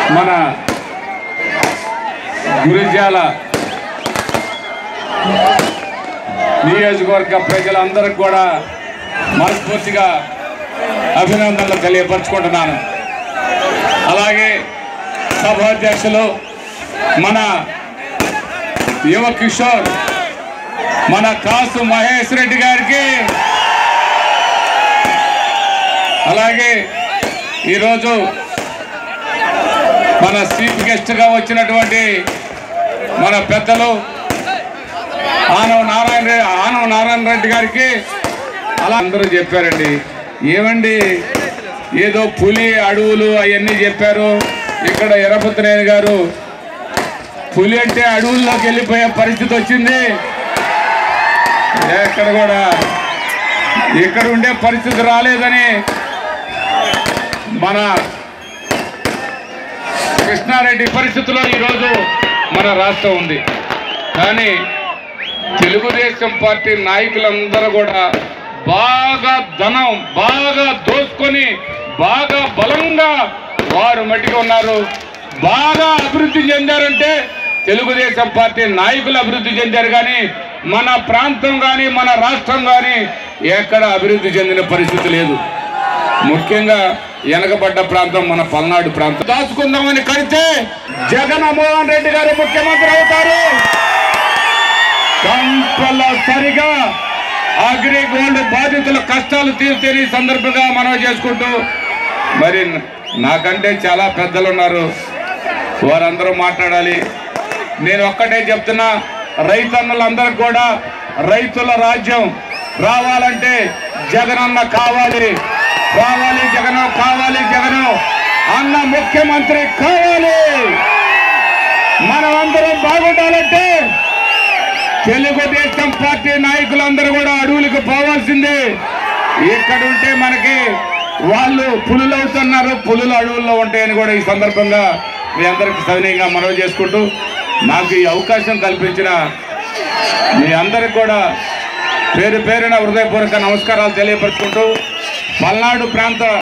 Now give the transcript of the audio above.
మన గురిజాల నియోజకవర్గ ప్రజలందరికీ కూడా మనస్ఫూర్తిగా అభినందనలు తెలియపరచుకుంటున్నాను అలాగే సభాధ్యక్షులు మన యువ కిషోర్ మన కాసు మహేష్ రెడ్డి గారికి అలాగే ఈరోజు మన చీఫ్ గెస్ట్గా వచ్చినటువంటి మన పెద్దలు ఆనవ నారాయణ రెడ్డి ఆనవ నారాయణ రెడ్డి గారికి అలా అందరూ చెప్పారండి ఏమండి ఏదో పులి అడవులు అవన్నీ చెప్పారు ఇక్కడ ఎరపతినేని గారు పులి అంటే అడవుల్లోకి వెళ్ళిపోయే పరిస్థితి వచ్చింది ఎక్కడ కూడా ఇక్కడ ఉండే పరిస్థితి రాలేదని మన కృష్ణారెడ్డి పరిస్థితిలో ఈరోజు మన రాష్ట్రం ఉంది కానీ తెలుగుదేశం పార్టీ నాయకులందరూ కూడా బాగా ధనం బాగా దోసుకొని బాగా బలంగా వారు మట్టిగా ఉన్నారు బాగా అభివృద్ధి చెందారంటే తెలుగుదేశం పార్టీ నాయకులు అభివృద్ధి చెందారు కానీ మన ప్రాంతం కానీ మన రాష్ట్రం కానీ ఎక్కడ అభివృద్ధి చెందిన పరిస్థితి లేదు ముఖ్యంగా వెనకబడ్డ ప్రాంతం మన పల్నాడు ప్రాంతం దాచుకుందామని కడితే జగన్మోహన్ రెడ్డి గారు ముఖ్యమంత్రి అవుతారు కంపల్సరిగా అగ్రిగోల్డ్ బాధితుల కష్టాలు తీర్చేది ఈ సందర్భంగా మనం చేసుకుంటూ మరి నాకంటే చాలా పెద్దలు ఉన్నారు వారందరూ మాట్లాడాలి నేను ఒక్కటే చెప్తున్నా రైతన్నులందరికీ కూడా రైతుల రాజ్యం రావాలంటే జగనన్న కావాలి రావాలి జగన్ కావాలి జగన్ అన్న ముఖ్యమంత్రి కావాలి మనం అందరం బాగుండాలంటే తెలుగుదేశం పార్టీ నాయకులందరూ కూడా అడవులకు పోవాల్సిందే ఇక్కడ ఉంటే మనకి వాళ్ళు పులులు అవుతున్నారు పులులు అడవుల్లో ఉంటాయని కూడా ఈ సందర్భంగా మీ అందరికి సవినయంగా మనవి చేసుకుంటూ నాకు ఈ అవకాశం కల్పించిన మీ అందరికి కూడా పేరు పేరున హృదయపూర్వక నమస్కారాలు తెలియపరుచుకుంటూ పల్నాడు ప్రాంత